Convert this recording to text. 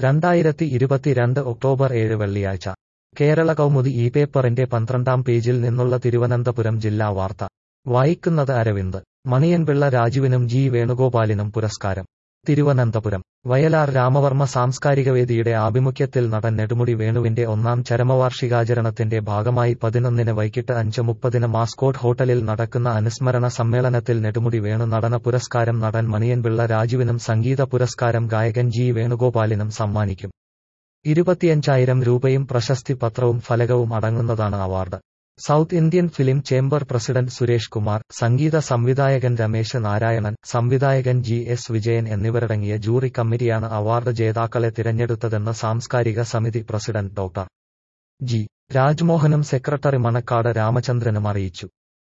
രണ്ടായിരത്തി ഇരുപത്തിരണ്ട് ഒക്ടോബർ ഏഴ് വെള്ളിയാഴ്ച കേരള കൗമുദി ഈ പേപ്പറിന്റെ പന്ത്രണ്ടാം പേജിൽ നിന്നുള്ള തിരുവനന്തപുരം ജില്ലാ വാർത്ത വായിക്കുന്നത് അരവിന്ദ് മണിയൻപിള്ള രാജുവിനും ജി വേണുഗോപാലിനും പുരസ്കാരം തിരുവനന്തപുരം വയലാർ രാമവർമ്മ സാംസ്കാരികവേദിയുടെ ആഭിമുഖ്യത്തിൽ നടൻ നെടുമുടി വേണുവിന്റെ ഒന്നാം ചരമവാർഷികാചരണത്തിന്റെ ഭാഗമായി പതിനൊന്നിന് വൈകിട്ട് അഞ്ച് മുപ്പതിന് മാസ്കോട്ട് ഹോട്ടലിൽ നടക്കുന്ന അനുസ്മരണ സമ്മേളനത്തിൽ നെടുമുടി വേണു നടന പുരസ്കാരം നടൻ മണിയൻപിള്ള രാജുവിനും സംഗീത പുരസ്കാരം ഗായകൻ ജി വേണുഗോപാലിനും സമ്മാനിക്കും ഇരുപത്തിയഞ്ചായിരം രൂപയും പ്രശസ്തി പത്രവും ഫലകവും അടങ്ങുന്നതാണ് award south Indian film chamber president Suresh Kumar സംഗീത സംവിധായകൻ രമേശ് നാരായണൻ സംവിധായകൻ ജി എസ് വിജയൻ എന്നിവരടങ്ങിയ ജൂറി കമ്മിറ്റിയാണ് അവാർഡ് ജേതാക്കളെ തിരഞ്ഞെടുത്തതെന്ന് സാംസ്കാരിക സമിതി പ്രസിഡന്റ് ഡോക്ടർ ജി രാജ്മോഹനും സെക്രട്ടറി മണക്കാട് രാമചന്ദ്രനും അറിയിച്ചു